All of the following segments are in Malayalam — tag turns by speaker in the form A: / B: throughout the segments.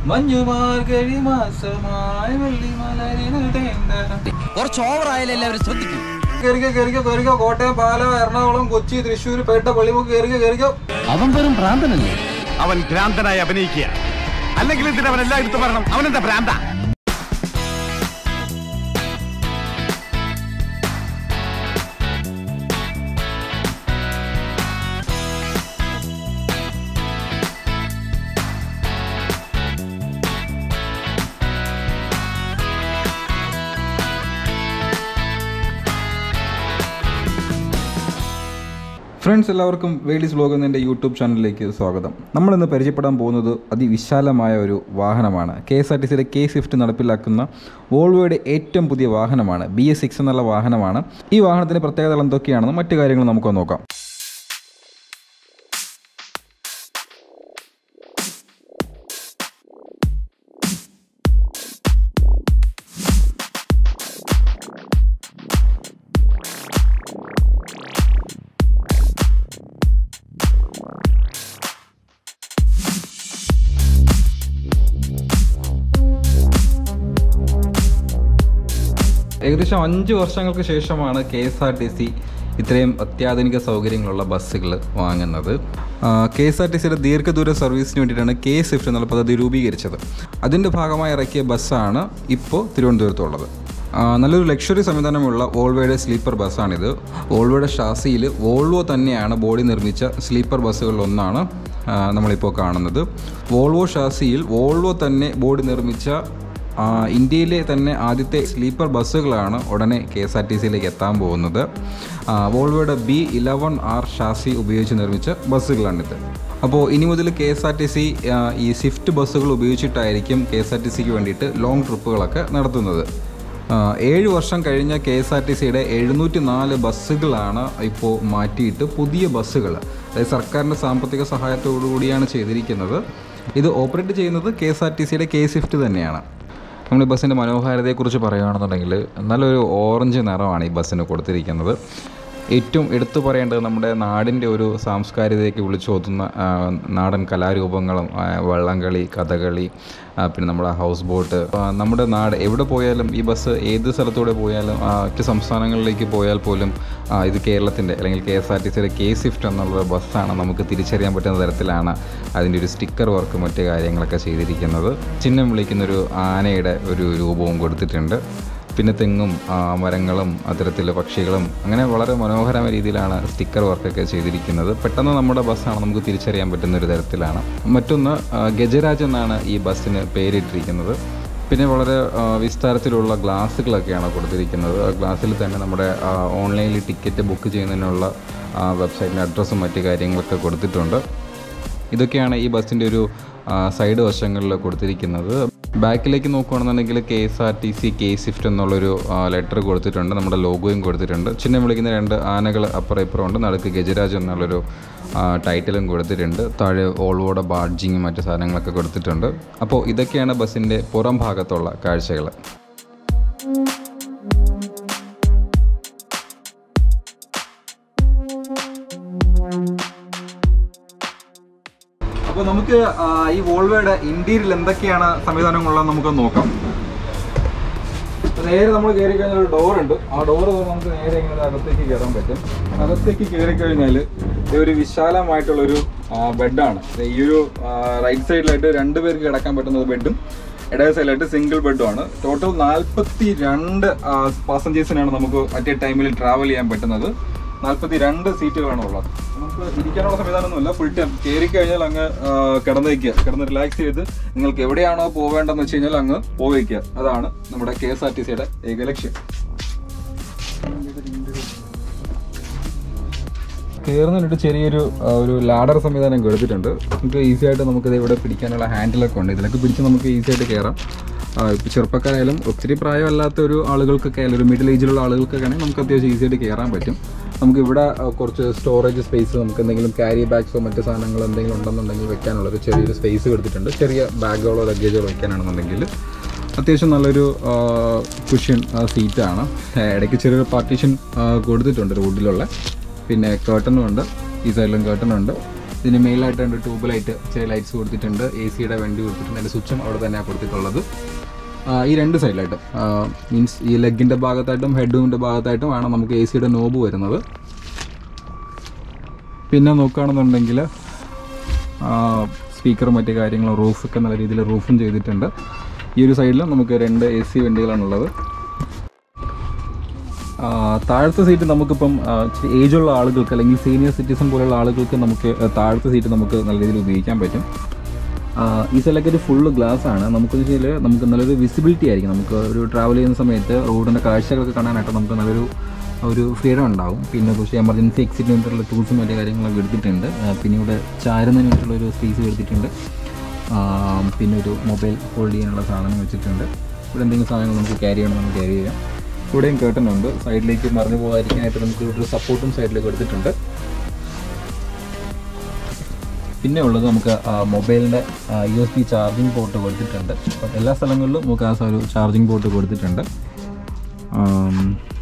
A: മഞ്ഞുമാർഗഴി മാസമായി വെള്ളിമലരിൽ തേണ്ട
B: കുറച്ച് ഓവറായാലും എല്ലാവരും ശ്രദ്ധിക്കും
A: കേറിക്കോ കേറിക്കോ കേറിക്കോ കോട്ടയം പാല എറണാകുളം കൊച്ചി തൃശ്ശൂർ പേട്ട പള്ളിമുക്ക് കേറിക്കോ കേറിക്കോ
B: അവൻ വെറും ഭ്രാന്തനല്ലേ
C: അവൻ ഭ്രാന്തനായി അഭിനയിക്കുക അല്ലെങ്കിൽ ഇതിന് അവൻ എല്ലാം എടുത്തു പറയണം അവനെന്താ ഭ്രാന്ത
D: ഫ്രണ്ട്സ് എല്ലാവർക്കും വേലീസ് വ്ലോഗ് എന്ന എൻ്റെ യൂട്യൂബ് ചാനലിലേക്ക് സ്വാഗതം നമ്മളിന്ന് പരിചയപ്പെടാൻ പോകുന്നത് അതിവിശാലമായ ഒരു വാഹനമാണ് കെ എസ് ആർ ടി സിയുടെ കെ സ്വിഫ്റ്റ് നടപ്പിലാക്കുന്ന വോൾവോയുടെ ഏറ്റവും പുതിയ വാഹനമാണ് ബി എസ് സിക്സ് എന്നുള്ള വാഹനമാണ് ഈ വാഹനത്തിൻ്റെ പ്രത്യേകതകൾ എന്തൊക്കെയാണെന്ന് മറ്റു കാര്യങ്ങൾ നമുക്ക് നോക്കാം ഏകദേശം അഞ്ച് വർഷങ്ങൾക്ക് ശേഷമാണ് K S R T C ഇത്രയും അത്യാധുനിക സൗകര്യങ്ങളുള്ള ബസ്സുകൾ വാങ്ങുന്നത് കെ എസ് ആർ ടി സിയുടെ ദീർഘദൂര സർവീസിന് വേണ്ടിയിട്ടാണ് കെ സ്വിഫ്റ്റ് എന്നുള്ള പദ്ധതി രൂപീകരിച്ചത് അതിൻ്റെ ഭാഗമായി ഇറക്കിയ ബസ്സാണ് ഇപ്പോൾ തിരുവനന്തപുരത്തുള്ളത് ആ, നല്ലൊരു ലക്ഷറി സംവിധാനമുള്ള വോൾവോയുടെ സ്ലീപ്പർ ബസ്സാണിത് വോൾവോയുടെ ഷാസിയിൽ വോൾവോ തന്നെയാണ് ബോഡി നിർമ്മിച്ച സ്ലീപ്പർ ബസ്സുകളിലൊന്നാണ് ആ, നമ്മളിപ്പോൾ കാണുന്നത് വോൾവോ ഷാസിയിൽ വോൾവോ തന്നെ ബോഡി നിർമ്മിച്ച ആ, ഇന്ത്യയിലെ തന്നെ ആദ്യത്തെ സ്ലീപ്പർ ബസ്സുകളാണ് ഉടനെ കെ എസ് ആർ ടി സിയിലേക്ക് എത്താൻ പോകുന്നത് ആ, വോൾവോയുടെ ബി ഇലവൻ ആർ ഷാസി ഉപയോഗിച്ച് നിർമ്മിച്ച ബസ്സുകളാണിത് അപ്പോൾ ഇനി മുതൽ K S R T C ഈ സ്വിഫ്റ്റ് ബസ്സുകൾ ഉപയോഗിച്ചിട്ടായിരിക്കും കെ എസ് ആർ ടി സിക്ക് വേണ്ടിയിട്ട് ലോങ് ട്രിപ്പുകളൊക്കെ നടത്തുന്നത് ആ, ഏഴ് വർഷം കഴിഞ്ഞ കെ എസ് ആർ ടി സിയുടെ എഴുന്നൂറ്റി നാല് ബസ്സുകളാണ് ഇപ്പോൾ മാറ്റിയിട്ട് പുതിയ ബസ്സുകൾ അതായത് സർക്കാരിൻ്റെ സാമ്പത്തിക സഹായത്തോടു കൂടിയാണ് ചെയ്തിരിക്കുന്നത് ഇത് ഓപ്പറേറ്റ് ചെയ്യുന്നത് കെ എസ് ആർ ടി സിയുടെ കെ സ്വിഫ്റ്റ് തന്നെയാണ് നമ്മൾ ഈ ബസ്സിൻ്റെ മനോഹാരിതയെക്കുറിച്ച് പറയുകയാണെന്നുണ്ടെങ്കിൽ നല്ലൊരു ഓറഞ്ച് നിറമാണ് ഈ ബസ്സിന് കൊടുത്തിരിക്കുന്നത് ഏറ്റവും എടുത്തു പറയേണ്ടത് നമ്മുടെ നാടിൻ്റെ ഒരു സാംസ്കാരികതയ്ക്ക് വിളിച്ചോതുന്ന ആ, നാടൻ കലാരൂപങ്ങളും ആ, വള്ളംകളി കഥകളി ആ, പിന്നെ നമ്മുടെ ഹൗസ് ബോട്ട് ആ, നമ്മുടെ നാട് എവിടെ പോയാലും ഈ ബസ് ഏത് സ്ഥലത്തൂടെ പോയാലും ആ, മറ്റ് സംസ്ഥാനങ്ങളിലേക്ക് പോയാൽ പോലും ആ, ഇത് കേരളത്തിൻ്റെ അല്ലെങ്കിൽ കെ എസ് ആർ ടി സിയുടെ കെ സ്വിഫ്റ്റ് എന്നുള്ള ബസ്സാണ് നമുക്ക് തിരിച്ചറിയാൻ പറ്റുന്ന തരത്തിലാണ് അതിൻ്റെ ഒരു സ്റ്റിക്കർ വർക്ക് മറ്റ് കാര്യങ്ങളൊക്കെ ചെയ്തിരിക്കുന്നത് ചിഹ്നം വിളിക്കുന്നൊരു ആനയുടെ ഒരു രൂപവും കൊടുത്തിട്ടുണ്ട് പിന്നെ തെങ്ങും ആ, മരങ്ങളും അത്തരത്തിലുള്ള പക്ഷികളും അങ്ങനെ വളരെ മനോഹരമായ രീതിയിലാണ് സ്റ്റിക്കർ വർക്കൊക്കെ ചെയ്തിരിക്കുന്നത് പെട്ടെന്ന് നമ്മുടെ ബസ്സാണ് നമുക്ക് തിരിച്ചറിയാൻ പറ്റുന്ന ഒരു തരത്തിലാണ് മറ്റൊന്ന് ആ, ഗജരാജ് എന്നാണ് ഈ ബസ്സിന് പേരിട്ടിരിക്കുന്നത് പിന്നെ വളരെ ആ, വിസ്താരത്തിലുള്ള ഗ്ലാസ്സുകളൊക്കെയാണ് കൊടുത്തിരിക്കുന്നത് ആ ഗ്ലാസ്സിൽ തന്നെ നമ്മുടെ ആ, ഓൺലൈനിൽ ടിക്കറ്റ് ബുക്ക് ചെയ്യുന്നതിനുള്ള ആ, വെബ്സൈറ്റിൻ്റെ അഡ്രസ്സും മറ്റു കാര്യങ്ങളൊക്കെ കൊടുത്തിട്ടുണ്ട് ഇതൊക്കെയാണ് ഈ ബസ്സിൻ്റെ ഒരു ആ, സൈഡ് വശങ്ങളിൽ കൊടുത്തിരിക്കുന്നത് ബാക്കിലേക്ക് നോക്കുകയാണെന്നുണ്ടെങ്കിൽ K S R T C K Swift എന്നുള്ളൊരു ലെറ്റർ കൊടുത്തിട്ടുണ്ട് നമ്മുടെ ലോഗോയും കൊടുത്തിട്ടുണ്ട് ചിഹ്നം വിളിക്കുന്ന രണ്ട് ആനകൾ അപ്പുറം ഇപ്പുറം ഉണ്ട് നടുക്ക് ഗജരാജ് എന്നുള്ളൊരു ആ, ടൈറ്റിലും കൊടുത്തിട്ടുണ്ട് താഴെ ഓൾവോടെ ബാഡ്ജിങ്ങും മറ്റു സാധനങ്ങളൊക്കെ കൊടുത്തിട്ടുണ്ട് അപ്പോൾ ഇതൊക്കെയാണ് ബസ്സിൻ്റെ പുറം ഭാഗത്തുള്ള കാഴ്ചകൾ
A: അപ്പോൾ നമുക്ക് ആ, ഈ വോൾവോയുടെ ഇന്റീരിയൽ എന്തൊക്കെയാണ് സംവിധാനങ്ങളുള്ളത് നമുക്ക് നോക്കാം അപ്പൊ നേരെ നമ്മൾ കയറി കഴിഞ്ഞാൽ ഒരു ഡോർ ഉണ്ട് ആ ഡോർ നമുക്ക് നേരെ ഇങ്ങനെ അകത്തേക്ക് കയറാൻ പറ്റും അകത്തേക്ക് കയറി കഴിഞ്ഞാൽ ഇത് ഒരു വിശാലമായിട്ടുള്ളൊരു ബെഡാണ് ഈ ഒരു റൈറ്റ് സൈഡിലായിട്ട് രണ്ട് പേർക്ക് കിടക്കാൻ പറ്റുന്ന ബെഡും ഇടയ സൈഡിലായിട്ട് സിംഗിൾ ബെഡുമാണ് ടോട്ടൽ നാൽപ്പത്തി രണ്ട് പാസഞ്ചേഴ്സിനാണ് നമുക്ക് അറ്റ് എ ടൈമിൽ ട്രാവൽ ചെയ്യാൻ പറ്റുന്നത് നാൽപ്പത്തി രണ്ട് സീറ്റുകളാണ് ഉള്ളത് നമുക്ക് ഇരിക്കാനുള്ള സംവിധാനമൊന്നുമില്ല ഫുൾ ടൈം കയറി കഴിഞ്ഞാൽ അങ്ങ് ആ, കിടന്നേക്കുക കിടന്ന് റിലാക്സ് ചെയ്ത് നിങ്ങൾക്ക് എവിടെയാണോ പോവേണ്ടതെന്ന് വെച്ച് കഴിഞ്ഞാൽ അങ്ങ് പോവേക്കുക അതാണ് നമ്മുടെ കെ എസ് ആർ ടി സിയുടെ ഏക ലക്ഷ്യം കയറുന്നതിനൊരു ചെറിയൊരു ആ, ഒരു ലാഡർ സംവിധാനം കൊടുത്തിട്ടുണ്ട് നമുക്ക് ഈസി ആയിട്ട് നമുക്കിത് ഇവിടെ പിടിക്കാനുള്ള ഹാൻഡിലൊക്കെ ഉണ്ട് ഇതിലൊക്കെ പിടിച്ച് നമുക്ക് ഈസി ആയിട്ട് കയറാം ഇപ്പോൾ ചെറുപ്പക്കാരായാലും ഒത്തിരി പ്രായമല്ലാത്ത ഒരു ആളുകൾക്കൊക്കെ ആയാലും ഒരു മിഡിൽ ഏജിലുള്ള ആളുകൾക്കൊക്കെ ആണെങ്കിൽ നമുക്ക് അത്യാവശ്യം ഈസി ആയിട്ട് കയറാൻ പറ്റും നമുക്ക് ഇവിടെ ആ, കുറച്ച് സ്റ്റോറേജ് സ്പേസ് നമുക്ക് എന്തെങ്കിലും ക്യാരി ബാഗ്സോ മറ്റു സാധനങ്ങൾ എന്തെങ്കിലും ഉണ്ടെന്നുണ്ടെങ്കിൽ വെക്കാനുള്ള ഒരു ചെറിയൊരു സ്പേസ് കൊടുത്തിട്ടുണ്ട് ചെറിയ ബാഗുകളോ ലഗേജുകളോ വെക്കാനാണെന്നുണ്ടെങ്കിൽ അത്യാവശ്യം നല്ലൊരു കുഷ്യൻ സീറ്റാണ് ഇടയ്ക്ക് ചെറിയൊരു പാർട്ടീഷൻ കൊടുത്തിട്ടുണ്ട് റോഡിലുള്ള പിന്നെ കേട്ടനും ഉണ്ട് ഈ സൈഡിലും കേട്ടനും ഉണ്ട്
D: ഇതിന് മെയിലായിട്ട് രണ്ട് ട്യൂബ് ലൈറ്റ് ചെറിയ ലൈറ്റ്സ് കൊടുത്തിട്ടുണ്ട് എ സിയുടെ വണ്ടി കൊടുത്തിട്ടുണ്ട് അതിൻ്റെ സ്വിച്ചും അവിടെ തന്നെയാണ് കൊടുത്തിട്ടുള്ളത് ആ, ഈ രണ്ട് സൈഡിലായിട്ടും മീൻസ് ഈ ലെഗിൻ്റെ ഭാഗത്തായിട്ടും ഹെഡിൻ്റെ ഭാഗത്തായിട്ടും ആണ് നമുക്ക് എ സിയുടെ നോബ് വരുന്നത് പിന്നെ നോക്കുകയാണെന്നുണ്ടെങ്കിൽ സ്പീക്കറും മറ്റു കാര്യങ്ങളും റൂഫൊക്കെ നല്ല രീതിയിൽ റൂഫും ചെയ്തിട്ടുണ്ട് ഈ ഒരു സൈഡിലും നമുക്ക് രണ്ട് എ സി വണ്ടികളാണുള്ളത് ആ, താഴത്തെ സീറ്റ് നമുക്കിപ്പം ആ, ഇച്ചിരി ഏജുള്ള ആളുകൾക്ക് അല്ലെങ്കിൽ സീനിയർ സിറ്റിസൺ പോലെയുള്ള ആളുകൾക്ക് നമുക്ക് ആ, താഴത്തെ സീറ്റ് നമുക്ക് നല്ല രീതിയിൽ ഉപയോഗിക്കാൻ പറ്റും ആ, ഈ സ്ഥലമൊക്കെ ഒരു ഫുള്ള് ഗ്ലാസ് ആണ് നമുക്ക് വെച്ചാൽ നമുക്ക് നല്ലൊരു വിസിബിലിറ്റി ആയിരിക്കും നമുക്ക് ഒരു ട്രാവൽ ചെയ്യുന്ന സമയത്ത് റോഡിൻ്റെ കാഴ്ചകളൊക്കെ കാണാനായിട്ട് നമുക്ക് നല്ലൊരു ഒരു ഫ്രീഡം ഉണ്ടാവും പിന്നെ പക്ഷേ എമർജൻസി എക്സിറ്റിന് വേണ്ടിയിട്ടുള്ള ടൂൾസും മറ്റു കാര്യങ്ങളൊക്കെ എടുത്തിട്ടുണ്ട് ആ, പിന്നെ ഇവിടെ ചാരുന്നതിന് വേണ്ടിയിട്ടുള്ള ഒരു സ്പേസ് എടുത്തിട്ടുണ്ട് ആ, പിന്നെ ഒരു മൊബൈൽ ഹോൾഡ് ചെയ്യാനുള്ള സാധനം വെച്ചിട്ടുണ്ട് ഇവിടെ എന്തെങ്കിലും സാധനങ്ങൾ നമുക്ക് ക്യാരി ചെയ്യണം നമുക്ക് ക്യാരി ചെയ്യാം ഇവിടെയും കേട്ടൺ ഉണ്ട് സൈഡിലേക്ക് മറിഞ്ഞു പോകാതിരിക്കാനായിട്ട് നമുക്ക് ഒരു സപ്പോർട്ടും സൈഡിലേക്ക് എടുത്തിട്ടുണ്ട് പിന്നെ ഉള്ളത് നമുക്ക് മൊബൈലിൻ്റെ U S B charging port കൊടുത്തിട്ടുണ്ട് അപ്പം എല്ലാ സ്ഥലങ്ങളിലും നമുക്ക് ആ ഒരു ചാർജിങ് പോർട്ട് കൊടുത്തിട്ടുണ്ട് ആം,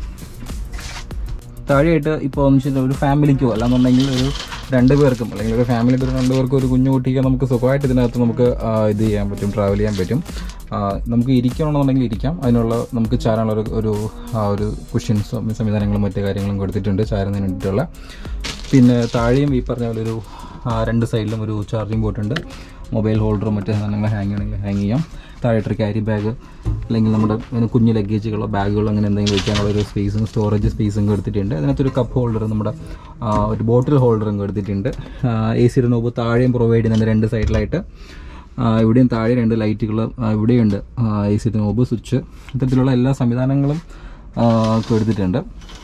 D: താഴെയായിട്ട് ഇപ്പോൾ എന്ന് വെച്ചാൽ ഒരു ഫാമിലിക്കോ അല്ലാന്നുണ്ടെങ്കിൽ ഒരു രണ്ട് പേർക്കും അല്ലെങ്കിൽ ഒരു ഫാമിലിയുടെ ഒരു രണ്ട് പേർക്കും ഒരു കുഞ്ഞു കുട്ടിക്ക് നമുക്ക് സുഖമായിട്ട് ഇതിനകത്ത് നമുക്ക് ആ, ഇത് ചെയ്യാൻ പറ്റും ട്രാവൽ ചെയ്യാൻ പറ്റും ആ, നമുക്ക് ഇരിക്കണമെന്നുണ്ടെങ്കിൽ ഇരിക്കാം അതിനുള്ള നമുക്ക് ചാരാനുള്ള ഒരു ഒരു ആ ഒരു കുഷ്യൻസും സംവിധാനങ്ങളും മറ്റു കാര്യങ്ങളും കൊടുത്തിട്ടുണ്ട് ചാരുന്നതിന് വേണ്ടിയിട്ടുള്ള പിന്നെ താഴെയും ഈ പറഞ്ഞ പോലെ ഒരു ആ, രണ്ട് സൈഡിലും ഒരു ചാർജിങ് പോർട്ട് ഉണ്ട് മൊബൈൽ ഹോൾഡറും മറ്റു സാധനങ്ങൾ ഹാങ് ചെയ്യണമെങ്കിൽ ഹാങ് ചെയ്യാം താഴെയൊരു ക്യാരി ബാഗ് അല്ലെങ്കിൽ നമ്മുടെ ഇങ്ങനെ കുഞ്ഞു ലഗേജുകളോ ബാഗുകളോ അങ്ങനെ എന്തെങ്കിലും വയ്ക്കാനുള്ള ഒരു സ്പേസും സ്റ്റോറേജ് സ്പേസും കൊടുത്തിട്ടുണ്ട് അതിനകത്തൊരു കപ്പ് ഹോൾഡർ നമ്മുടെ ആ, ഒരു ബോട്ടിൽ ഹോൾഡറും കൊടുത്തിട്ടുണ്ട് എ സിയുടെ നോബ് താഴെയും പ്രൊവൈഡ് ചെയ്യുന്നുണ്ട് രണ്ട് സൈഡിലായിട്ട് ആ, ഇവിടെയും താഴെ രണ്ട് ലൈറ്റുകൾ ഇവിടെയുണ്ട് എ സിയുടെ നോബ് സ്വിച്ച് ഇത്തരത്തിലുള്ള എല്ലാ സംവിധാനങ്ങളും ആ, കൊടുത്തിട്ടുണ്ട്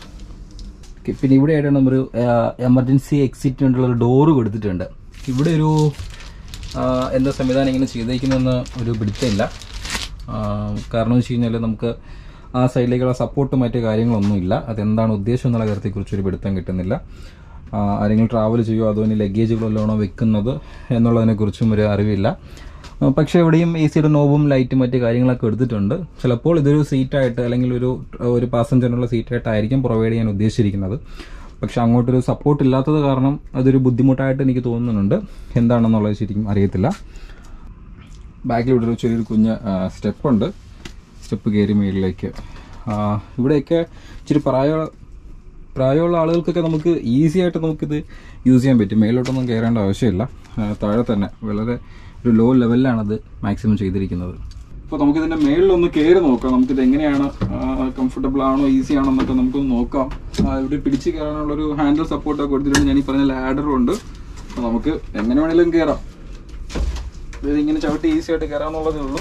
D: ഓക്കെ, പിന്നെ ഇവിടെ ആയിട്ടാണ് നമ്മളൊരു എമർജൻസി എക്സിറ്റ് വേണ്ടിയുള്ള ഒരു ഡോറ് കൊടുത്തിട്ടുണ്ട് ഇവിടെ ഒരു ആ, എന്താ സംവിധാനം ഇങ്ങനെ ചെയ്തേക്കുന്നതെന്ന് ഒരു പിടുത്തമില്ല ആ, കാരണം എന്ന് വെച്ച് കഴിഞ്ഞാൽ നമുക്ക് ആ സൈഡിലേക്കുള്ള സപ്പോർട്ടും മറ്റു കാര്യങ്ങളൊന്നുമില്ല അതെന്താണ് ഉദ്ദേശം എന്നുള്ള കാര്യത്തെക്കുറിച്ച് ഒരു പിടുത്തം കിട്ടുന്നില്ല ആ, ആരെങ്കിലും ട്രാവൽ ചെയ്യുമോ അതോ ഇനി ലഗേജുകളെല്ലാണോ വെക്കുന്നത് എന്നുള്ളതിനെക്കുറിച്ചും ഒരു അറിവില്ല ആ, പക്ഷേ ഇവിടെയും എ സിയുടെ നോബും ലൈറ്റും മറ്റു കാര്യങ്ങളൊക്കെ എടുത്തിട്ടുണ്ട് ചിലപ്പോൾ ഇതൊരു സീറ്റായിട്ട് അല്ലെങ്കിൽ ഒരു ഒരു പാസഞ്ചറിനുള്ള സീറ്റായിട്ടായിരിക്കും പ്രൊവൈഡ് ചെയ്യാൻ ഉദ്ദേശിച്ചിരിക്കുന്നത് പക്ഷെ അങ്ങോട്ടൊരു സപ്പോർട്ട് ഇല്ലാത്തത് കാരണം അതൊരു ബുദ്ധിമുട്ടായിട്ട് എനിക്ക് തോന്നുന്നുണ്ട് എന്താണെന്നുള്ളത് ശരിക്കും അറിയത്തില്ല ബാക്കിൽ ഇവിടെ ഒരു ചെറിയൊരു കുഞ്ഞ് സ്റ്റെപ്പുണ്ട് സ്റ്റെപ്പ് കയറി മേളിലേക്ക് ആ, ഇവിടെയൊക്കെ ഇച്ചിരി പ്രായ പ്രായമുള്ള ആളുകൾക്കൊക്കെ നമുക്ക് ഈസി ആയിട്ട് നമുക്കിത് യൂസ് ചെയ്യാൻ പറ്റും മേലോട്ടൊന്നും കയറേണ്ട ആവശ്യമില്ല ആ, താഴെ തന്നെ വളരെ ഒരു ലോ ലെവലിലാണത് മാക്സിമം ചെയ്തിരിക്കുന്നത് അപ്പോൾ നമുക്കിതിൻ്റെ മേളിലൊന്ന് കയറി നോക്കാം നമുക്കിത് എങ്ങനെയാണ് കംഫർട്ടബിൾ ആണോ ഈസി ആണോ എന്നൊക്കെ നമുക്കൊന്ന് നോക്കാം ആ, ഇവിടെ പിടിച്ച് കയറാനുള്ളൊരു ഹാൻഡിൽ സപ്പോർട്ടൊക്കെ കൊടുത്തിട്ടുണ്ട് ഞാൻ ഈ പറഞ്ഞ ലാഡറും ഉണ്ട് അപ്പോൾ നമുക്ക് എങ്ങനെ വേണേലും കയറാം ഇതിങ്ങനെ ചവിട്ടി ഈസി ആയിട്ട് കയറാന്നുള്ളതേ ഉള്ളൂ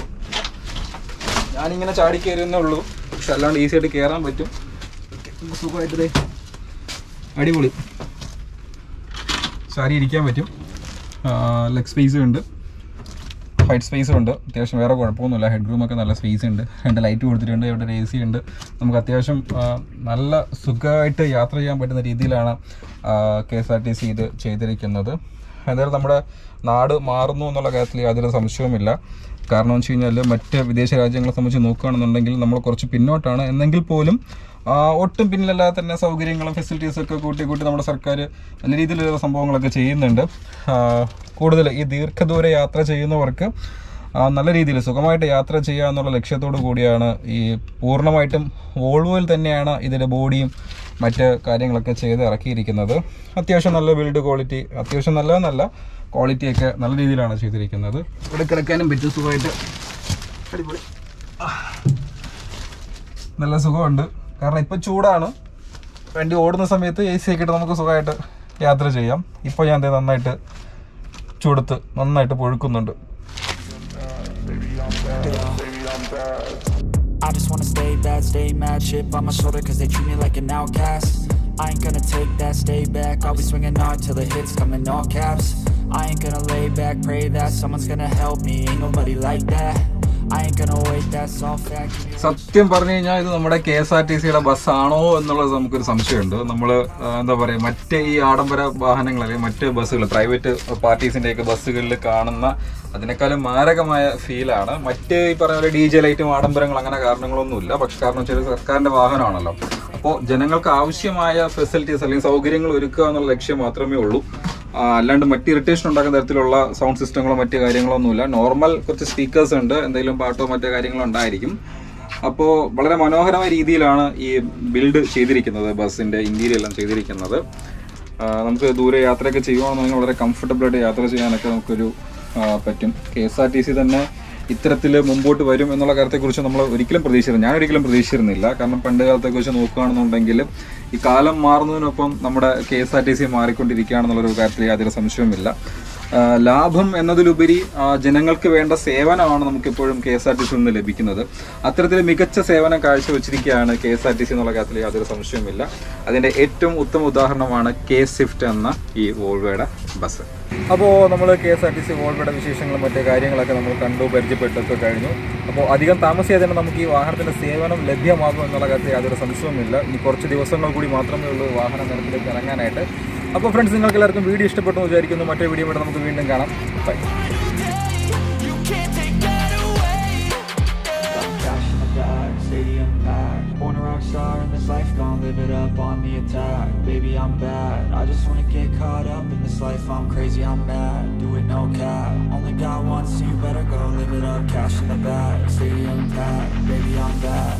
D: ഞാനിങ്ങനെ ചാടി കയറിയെന്നേ ഉള്ളൂ പക്ഷെ അല്ലാണ്ട് ഈസി ആയിട്ട് കയറാൻ പറ്റും നമുക്ക് സുഖമായിട്ട് ദേ അടിപൊളി ചാരി ഇരിക്കാൻ പറ്റും ലെഗ് സ്പേസും ഉണ്ട് ഹൈറ്റ് സ്പേസും ഉണ്ട് അത്യാവശ്യം വേറെ കുഴപ്പമൊന്നുമില്ല ഹെഡ് റൂമൊക്കെ നല്ല സ്പേസ് ഉണ്ട് രണ്ട് ലൈറ്റ് കൊടുത്തിട്ടുണ്ട് ഇവിടെ ഒരു എ സി ഉണ്ട് നമുക്ക് അത്യാവശ്യം ആ, നല്ല സുഖമായിട്ട് യാത്ര ചെയ്യാൻ പറ്റുന്ന രീതിയിലാണ് K S R T C ഇത് ചെയ്തിരിക്കുന്നത് എന്തായാലും നമ്മുടെ നാട് മാറുന്നു എന്നുള്ള കാര്യത്തിൽ യാതൊരു സംശയവുമില്ല കാരണം എന്ന് വെച്ച് കഴിഞ്ഞാൽ മറ്റ് വിദേശ രാജ്യങ്ങളെ സംബന്ധിച്ച് നോക്കുകയാണെന്നുണ്ടെങ്കിൽ നമ്മൾ കുറച്ച് പിന്നോട്ടാണ് എന്നെങ്കിൽ പോലും ആ, ഒട്ടും പിന്നിലല്ലാതെ തന്നെ സൗകര്യങ്ങളും ഫെസിലിറ്റീസും ഒക്കെ കൂട്ടി കൂട്ടി നമ്മുടെ സർക്കാർ നല്ല രീതിയിലുള്ള സംഭവങ്ങളൊക്കെ ചെയ്യുന്നുണ്ട് ആ, കൂടുതൽ ഈ ദീർഘദൂര യാത്ര ചെയ്യുന്നവർക്ക് ആ, നല്ല രീതിയിൽ സുഖമായിട്ട് യാത്ര ചെയ്യുക എന്നുള്ള ലക്ഷ്യത്തോടു കൂടിയാണ് ഈ പൂർണ്ണമായിട്ടും വോൾവോയിൽ തന്നെയാണ് ഇതിൻ്റെ ബോഡിയും മറ്റ് കാര്യങ്ങളൊക്കെ ചെയ്ത് ഇറക്കിയിരിക്കുന്നത് അത്യാവശ്യം നല്ല ബിൽഡ് ക്വാളിറ്റി അത്യാവശ്യം നല്ലതെന്നല്ല ക്വാളിറ്റിയൊക്കെ നല്ല രീതിയിലാണ് ചെയ്തിരിക്കുന്നത് ഇവിടെ കിടക്കാനും പറ്റും സുഖമായിട്ട് അടിപൊളി നല്ല സുഖമുണ്ട് കാരണം ഇപ്പം ചൂടാണ് വണ്ടി ഓടുന്ന സമയത്ത് എ സി ഒക്കെ ഇട്ട് നമുക്ക് സുഖമായിട്ട് യാത്ര ചെയ്യാം ഇപ്പോൾ ഞാൻ ദേ നന്നായിട്ട് ചൂടത്ത് നന്നായിട്ട് പൊഴുക്കുന്നുണ്ട്
E: I just wanna stay bad, stay mad, chip on my shoulder cause they treat me like an outcast I ain't gonna take that, stay back, I'll be swinging hard till the hits come in all caps I ain't gonna lay back, pray that someone's gonna help me, ain't nobody like that I ain't gonna wait, that's all fact Give me
D: സത്യം പറഞ്ഞു കഴിഞ്ഞാൽ ഇത് നമ്മുടെ കെ എസ് ആർ ടി സിയുടെ ബസ്സാണോ എന്നുള്ളത് നമുക്കൊരു സംശയമുണ്ട് നമ്മൾ എന്താ പറയുക മറ്റ് ഈ ആഡംബര വാഹനങ്ങൾ അല്ലെങ്കിൽ മറ്റ് ബസ്സുകൾ പ്രൈവറ്റ് പാർട്ടീസിൻ്റെയൊക്കെ ബസ്സുകളിൽ കാണുന്ന അതിനേക്കാളും മാരകമായ ഫീലാണ് മറ്റ് ഈ പറഞ്ഞ പോലെ ഡി ജെ ലൈറ്റും ആഡംബരങ്ങൾ അങ്ങനെ കാരണങ്ങളൊന്നുമില്ല പക്ഷെ കാരണം വെച്ചാൽ ഇത് സർക്കാരിൻ്റെ വാഹനമാണല്ലോ അപ്പോൾ ജനങ്ങൾക്ക് ആവശ്യമായ ഫെസിലിറ്റീസ് അല്ലെങ്കിൽ സൗകര്യങ്ങൾ ഒരുക്കുക എന്നുള്ള ലക്ഷ്യം മാത്രമേ ഉള്ളൂ
A: ആ, അല്ലാണ്ട് മറ്റ് ഇറിറ്റേഷൻ ഉണ്ടാക്കുന്ന തരത്തിലുള്ള സൗണ്ട് സിസ്റ്റങ്ങളോ മറ്റ് കാര്യങ്ങളോ ഒന്നുമില്ല നോർമൽ കുറച്ച് സ്പീക്കേഴ്സ് ഉണ്ട് എന്തെങ്കിലും പാട്ടോ മറ്റോ കാര്യങ്ങളോ ഉണ്ടായിരിക്കും അപ്പോൾ വളരെ മനോഹരമായ രീതിയിലാണ് ഈ ബിൽഡ് ചെയ്തിരിക്കുന്നത് ബസ്സിൻ്റെ ഇന്റീരിയർ എല്ലാം ചെയ്തിരിക്കുന്നത് ആ, നമുക്ക് ദൂരെ യാത്രയൊക്കെ ചെയ്യുവാണെന്നുണ്ടെങ്കിൽ വളരെ കംഫർട്ടബിൾ ആയിട്ട് യാത്ര ചെയ്യാനൊക്കെ നമുക്കൊരു ആ, പറ്റും K S R T C തന്നെ ഇത്തരത്തിൽ മുമ്പോട്ട് വരും എന്നുള്ള കാര്യത്തെക്കുറിച്ച് നമ്മൾ ഒരിക്കലും പ്രതീക്ഷിച്ചിരുന്നു ഞാൻ ഒരിക്കലും പ്രതീക്ഷിച്ചിരുന്നില്ല കാരണം പണ്ട് കാലത്തെക്കുറിച്ച് നോക്കുകയാണെന്നുണ്ടെങ്കിൽ ഈ കാലം മാറുന്നതിനൊപ്പം നമ്മുടെ K S R T C മാറിക്കൊണ്ടിരിക്കുകയാണെന്നുള്ളൊരു കാര്യത്തിൽ യാതൊരു സംശയവുമില്ല ആ, ലാഭം എന്നതിലുപരി ആ, ജനങ്ങൾക്ക് വേണ്ട സേവനമാണ് നമുക്കിപ്പോഴും കെ എസ് ആർ ടി സിയിൽ നിന്ന് ലഭിക്കുന്നത് അത്തരത്തിൽ മികച്ച സേവനം കാഴ്ചവെച്ചിരിക്കുകയാണ് K S R T C എന്നുള്ള കാര്യത്തിൽ യാതൊരു സംശയവുമില്ല അതിൻ്റെ ഏറ്റവും ഉത്തമ ഉദാഹരണമാണ് കെ സ്വിഫ്റ്റ് എന്ന ഈ വോൾവയുടെ ബസ് അപ്പോൾ നമ്മൾ K S R T C വോൾവയുടെ വിശേഷങ്ങളും മറ്റു കാര്യങ്ങളൊക്കെ നമ്മൾ കണ്ടു പരിചയപ്പെട്ടൊക്കെ കഴിഞ്ഞു അപ്പോൾ അധികം താമസിയാതെ തന്നെ നമുക്ക് ഈ വാഹനത്തിൻ്റെ സേവനം ലഭ്യമാകും എന്നുള്ള കാര്യത്തിൽ യാതൊരു സംശയവുമില്ല ഇനി കുറച്ച് ദിവസങ്ങൾ കൂടി മാത്രമേ ഉള്ളൂ വാഹന നിരത്തിലേക്ക് ഇറങ്ങാനായിട്ട് അപ്പോൾ ഫ്രണ്ട്സ് നിങ്ങൾക്ക് എല്ലാവർക്കും വീഡിയോ ഇഷ്ടപ്പെട്ടു എന്ന് വിചാരിക്കുന്നു മറ്റേ വീഡിയോ വേണ്ടി നമുക്ക് വീണ്ടും കാണാം bye
E: You can't take that away. Got cash in the bag, stadium packed. Born a rock star in this life, gon' live it up on the attack. Baby, I'm bad. I just wanna get caught up in this life. I'm crazy, I'm mad. Do it no cap. Only got one, so you better go live it up. Cash in the bag, stadium packed. Baby, I'm bad.